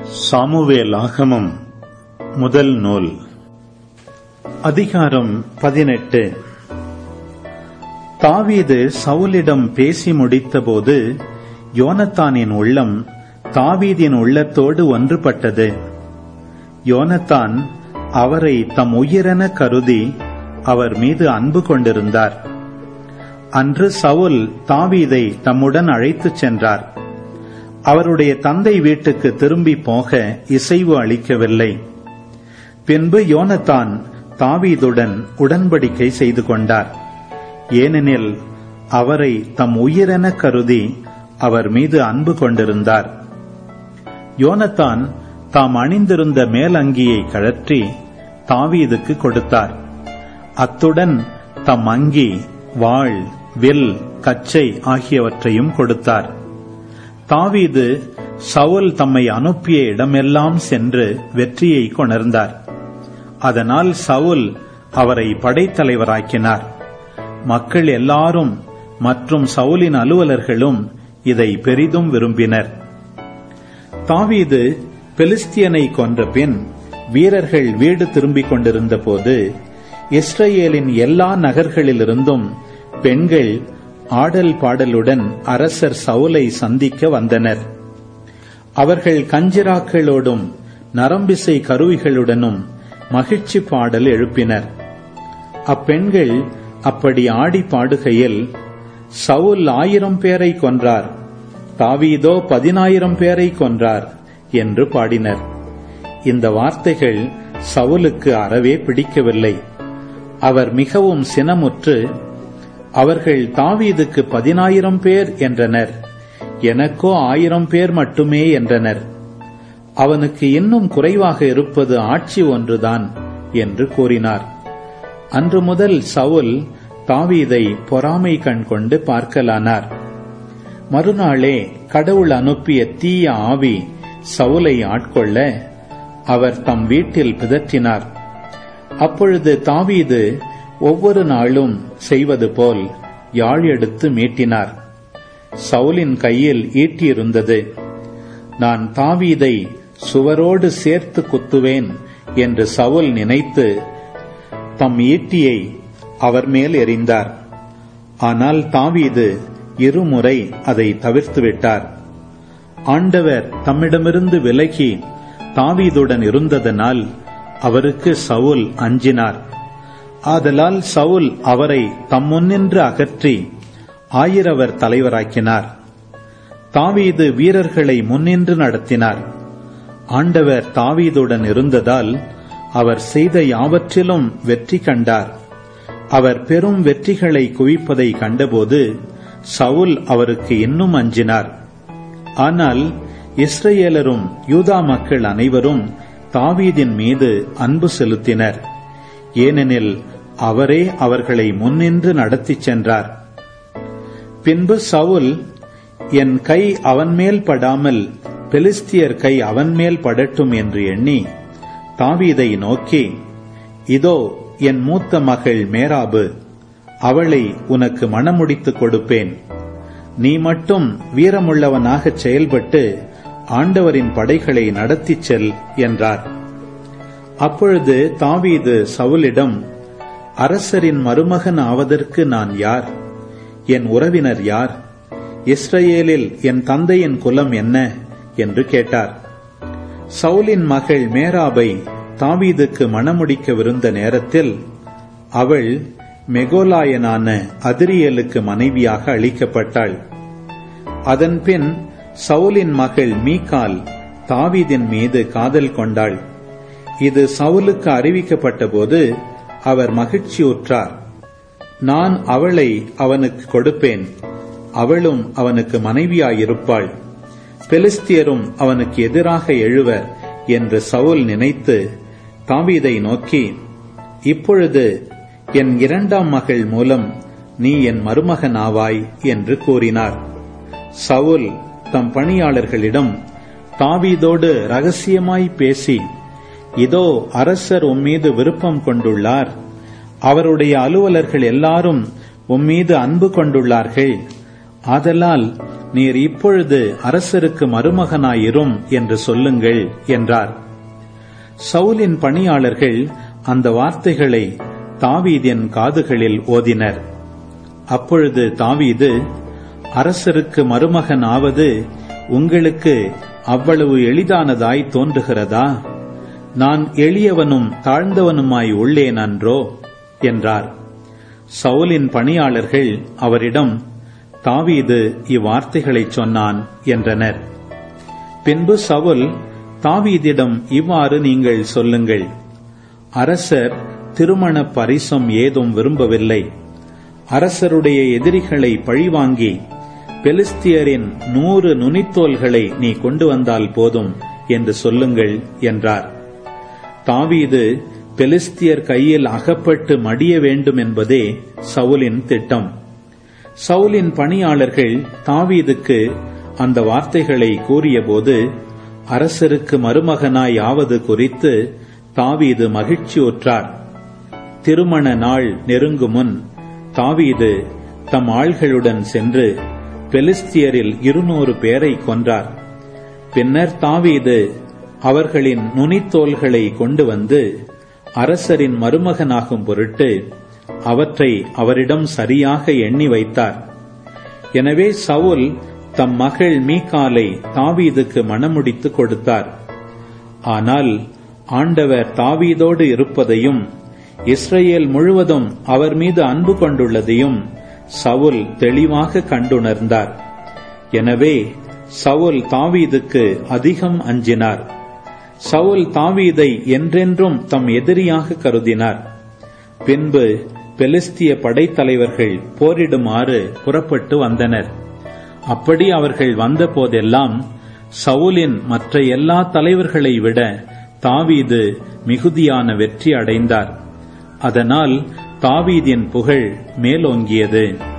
Samuel ஆகமம் முதல் நூல் அதிகாரம் பதினெட்டு தாவீது சவுலிடம் பேசி முடித்தபோது யோனத்தானின் உள்ளம் தாவீதின் உள்ளத்தோடு ஒன்றுபட்டது யோனத்தான் அவரை தம் உயிரென கருதி அவர் மீது அன்பு கொண்டிருந்தார் அன்று சவுல் தாவீதை தம்முடன் அழைத்துச் சென்றார் அவருடைய தந்தை வீட்டுக்கு திரும்பி போக இசைவு அளிக்கவில்லை பின்பு யோனத்தான் தாவீதுடன் உடன்படிக்கை செய்து கொண்டார் ஏனெனில் அவரை தம் உயிரென கருதி அவர் மீது அன்பு கொண்டிருந்தார் யோனத்தான் தாம் அணிந்திருந்த மேலங்கியை கழற்றி தாவீதுக்கு கொடுத்தார் அத்துடன் தம் அங்கி வாள் வில் கச்சை ஆகியவற்றையும் கொடுத்தார் தாவீது சவுல் தம்மை அனுப்பிய இடமெல்லாம் சென்று வெற்றியை கொணர்ந்தார் அதனால் சவுல் அவரை படைத்தலைவராக்கினார் மக்கள் எல்லாரும் மற்றும் சவுலின் அலுவலர்களும் இதை பெரிதும் விரும்பினர் தாவீது பெலிஸ்தியனை கொன்ற பின் வீரர்கள் வீடு திரும்பிக் கொண்டிருந்த போது இஸ்ரேலின் எல்லா நகர்களிலிருந்தும் பெண்கள் ஆடல் பாடலுடன் அரசர் சவுலை சந்திக்க வந்தனர் அவர்கள் கஞ்சிராக்களோடும் நரம்பிசை கருவிகளுடனும் மகிழ்ச்சி பாடல் எழுப்பினர் அப்பெண்கள் அப்படி ஆடி பாடுகையில் சவுல் ஆயிரம் பேரை கொன்றார் தாவீதோ பதினாயிரம் பேரை கொன்றார் என்று பாடினர் இந்த வார்த்தைகள் சவுலுக்கு அறவே பிடிக்கவில்லை அவர் மிகவும் சினமுற்று அவர்கள் தாவீதுக்கு பதினாயிரம் பேர் என்றனர் எனக்கோ ஆயிரம் பேர் மட்டுமே என்றனர் அவனுக்கு இன்னும் குறைவாக இருப்பது ஆட்சி ஒன்றுதான் என்று கூறினார் அன்று முதல் சவுல் தாவீதை பொறாமை கண் கொண்டு பார்க்கலானார் மறுநாளே கடவுள் அனுப்பிய தீய ஆவி சவுலை ஆட்கொள்ள அவர் தம் வீட்டில் பிதற்றினார் அப்பொழுது தாவீது ஒவ்வொரு நாளும் செய்வது போல் யாழ் எடுத்து மீட்டினார் சவுலின் கையில் ஈட்டியிருந்தது நான் தாவீதை சுவரோடு சேர்த்து குத்துவேன் என்று சவுல் நினைத்து தம் ஈட்டியை அவர் மேல் எறிந்தார் ஆனால் தாவீது இருமுறை அதை தவிர்த்துவிட்டார் ஆண்டவர் தம்மிடமிருந்து விலகி தாவீதுடன் இருந்ததனால் அவருக்கு சவுல் அஞ்சினார் ஆதலால் சவுல் அவரை தம் முன்னின்று அகற்றி ஆயிரவர் தலைவராக்கினார் தாவீது வீரர்களை முன்னின்று நடத்தினார் ஆண்டவர் தாவீதுடன் இருந்ததால் அவர் செய்த யாவற்றிலும் வெற்றி கண்டார் அவர் பெரும் வெற்றிகளை குவிப்பதை கண்டபோது சவுல் அவருக்கு இன்னும் அஞ்சினார் ஆனால் இஸ்ரேலரும் யூதா மக்கள் அனைவரும் தாவீதின் மீது அன்பு செலுத்தினர் ஏனெனில் அவரே அவர்களை முன்னின்று நடத்திச் சென்றார் பின்பு சவுல் என் கை அவன் மேல் படாமல் பெலிஸ்தியர் கை அவன் மேல் படட்டும் என்று எண்ணி தாவீதை நோக்கி இதோ என் மூத்த மகள் மேராபு அவளை உனக்கு மணமுடித்துக் கொடுப்பேன் நீ மட்டும் வீரமுள்ளவனாகச் செயல்பட்டு ஆண்டவரின் படைகளை நடத்திச் செல் என்றார் அப்பொழுது தாவீது சவுலிடம் அரசரின் மருமகன் ஆவதற்கு நான் யார் என் உறவினர் யார் இஸ்ரேலில் என் தந்தையின் குலம் என்ன என்று கேட்டார் சவுலின் மகள் மேராபை தாவீதுக்கு மணமுடிக்கவிருந்த நேரத்தில் அவள் மெகோலாயனான அதிரியலுக்கு மனைவியாக அளிக்கப்பட்டாள் அதன்பின் சவுலின் மகள் மீகால் தாவீதின் மீது காதல் கொண்டாள் இது சவுலுக்கு அறிவிக்கப்பட்டபோது அவர் மகிழ்ச்சியுற்றார் நான் அவளை அவனுக்கு கொடுப்பேன் அவளும் அவனுக்கு மனைவியாயிருப்பாள் பெலிஸ்தியரும் அவனுக்கு எதிராக எழுவர் என்று சவுல் நினைத்து தாவீதை நோக்கி இப்பொழுது என் இரண்டாம் மகள் மூலம் நீ என் மருமகன் ஆவாய் என்று கூறினார் சவுல் தம் பணியாளர்களிடம் தாவீதோடு ரகசியமாய் பேசி இதோ அரசர் உம்மீது விருப்பம் கொண்டுள்ளார் அவருடைய அலுவலர்கள் எல்லாரும் உம்மீது அன்பு கொண்டுள்ளார்கள் ஆதலால் நீர் இப்பொழுது அரசருக்கு மருமகனாயிரும் என்று சொல்லுங்கள் என்றார் சவுலின் பணியாளர்கள் அந்த வார்த்தைகளை தாவீதின் காதுகளில் ஓதினர் அப்பொழுது தாவீது அரசருக்கு மருமகன் ஆவது உங்களுக்கு அவ்வளவு எளிதானதாய் தோன்றுகிறதா நான் எளியவனும் தாழ்ந்தவனுமாய் உள்ளேன் அன்றோ என்றார் சவுலின் பணியாளர்கள் அவரிடம் தாவீது இவ்வார்த்தைகளை சொன்னான் என்றனர் பின்பு சவுல் தாவீதிடம் இவ்வாறு நீங்கள் சொல்லுங்கள் அரசர் திருமண பரிசம் ஏதும் விரும்பவில்லை அரசருடைய எதிரிகளை பழிவாங்கி பெலிஸ்தியரின் நூறு நுனித்தோல்களை நீ கொண்டு வந்தால் போதும் என்று சொல்லுங்கள் என்றார் தாவீது பெலிஸ்தியர் கையில் அகப்பட்டு மடிய வேண்டும் என்பதே சவுலின் திட்டம் சவுலின் பணியாளர்கள் தாவீதுக்கு அந்த வார்த்தைகளை கூறியபோது அரசருக்கு மருமகனாய் ஆவது குறித்து தாவீது மகிழ்ச்சியுற்றார் திருமண நாள் நெருங்கும் முன் தாவீது தம் ஆள்களுடன் சென்று பெலிஸ்தியரில் இருநூறு பேரை கொன்றார் பின்னர் தாவீது அவர்களின் நுனித்தோல்களை கொண்டு வந்து அரசரின் மருமகனாகும் பொருட்டு அவற்றை அவரிடம் சரியாக எண்ணி வைத்தார் எனவே சவுல் தம் மகள் மீகாலை தாவீதுக்கு மணமுடித்து கொடுத்தார் ஆனால் ஆண்டவர் தாவீதோடு இருப்பதையும் இஸ்ரேல் முழுவதும் அவர் மீது அன்பு கொண்டுள்ளதையும் சவுல் தெளிவாக கண்டுணர்ந்தார் எனவே சவுல் தாவீதுக்கு அதிகம் அஞ்சினார் சவுல் தாவீதை என்றென்றும் தம் எதிரியாக கருதினார் பின்பு பெலிஸ்திய படைத்தலைவர்கள் போரிடுமாறு புறப்பட்டு வந்தனர் அப்படி அவர்கள் வந்த போதெல்லாம் சவுலின் மற்ற எல்லா தலைவர்களை விட தாவீது மிகுதியான வெற்றி அடைந்தார் அதனால் தாவீதின் புகழ் மேலோங்கியது